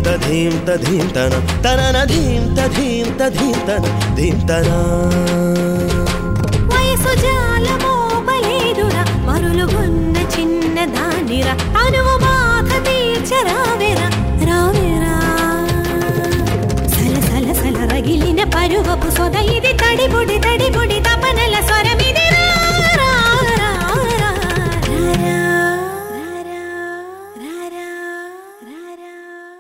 తధీం తధీం తన తనన ధీం తధీం తధీం తన ధీం తనా వయసు జాలమోపలేదురా మరులుగున్న చిన్న దానిరా అనువు బాధ తీర్చరావెరా రావెరా సల సల సల రగిలిన పరువపు సొద ఇది తడిబుడి తడిబుడి తపనల స్వరమిది రా, రా, రా, రా, రా, రా, రా, రా, రా, రా.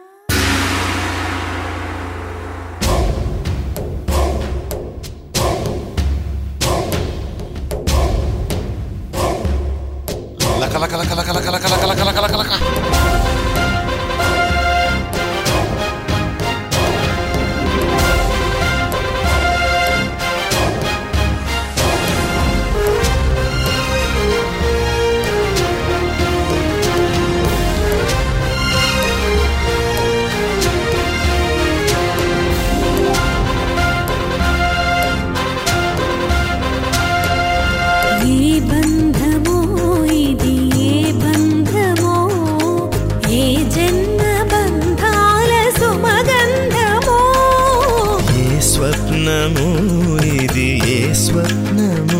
లక లక లక లక లక లక లక లక లక లక లక ఏ బంధమో ఇది ఏ బంధమో ఏ జన్మ బంధాల సుమగంధమో ఏ స్వప్నము ఇది ఏ స్వప్నము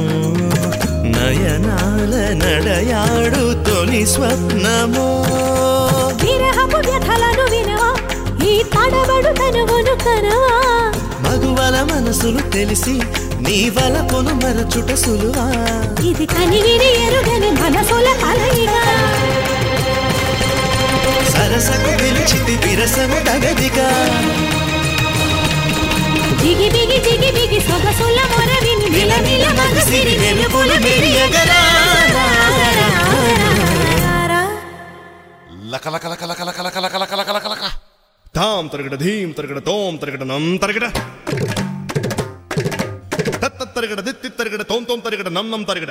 నయనాల నడయాడు తొలి స్వప్నము విరహపు వ్యథలను వినవా ఈ తడబడు తనువును కనవా మగువల మనసులు తెలిసి నీ వలపును మరచుట సులువా ఇది కనివిని ఎరుగని మనసుల కలయిగా సరసకు పిలిచితి విరసము తగదిగా దిగి బిగి దిగి బిగి సొగసుల మొరవిని నిల నిల మగసిరి వెలుగుల మెరియగరా లక లక లక లక లక లక లక లక లక లక లక తాం తరగడ ధీం తరగడ తోం తరగడ నం తరగడ తత్త తరగడ దిత్తి తరగడ తోం తోం తరగడ నం నం తరగడ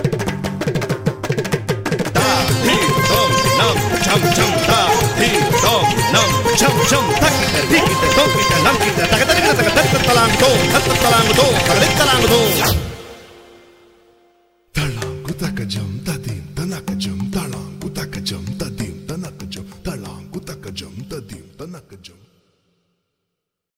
తా ధీం తోం నం ఛం ఛం తా ధీం తోం నం ఛం ఛం తక్కిట దిక్కిట తోకిట నంకిట తగ తరగడ తగ తత్త తలాంగు తోం తత్త తలాంగు తోం తగ తలాంగు తోం తళాంగు తక జం తదీం తనక జం తా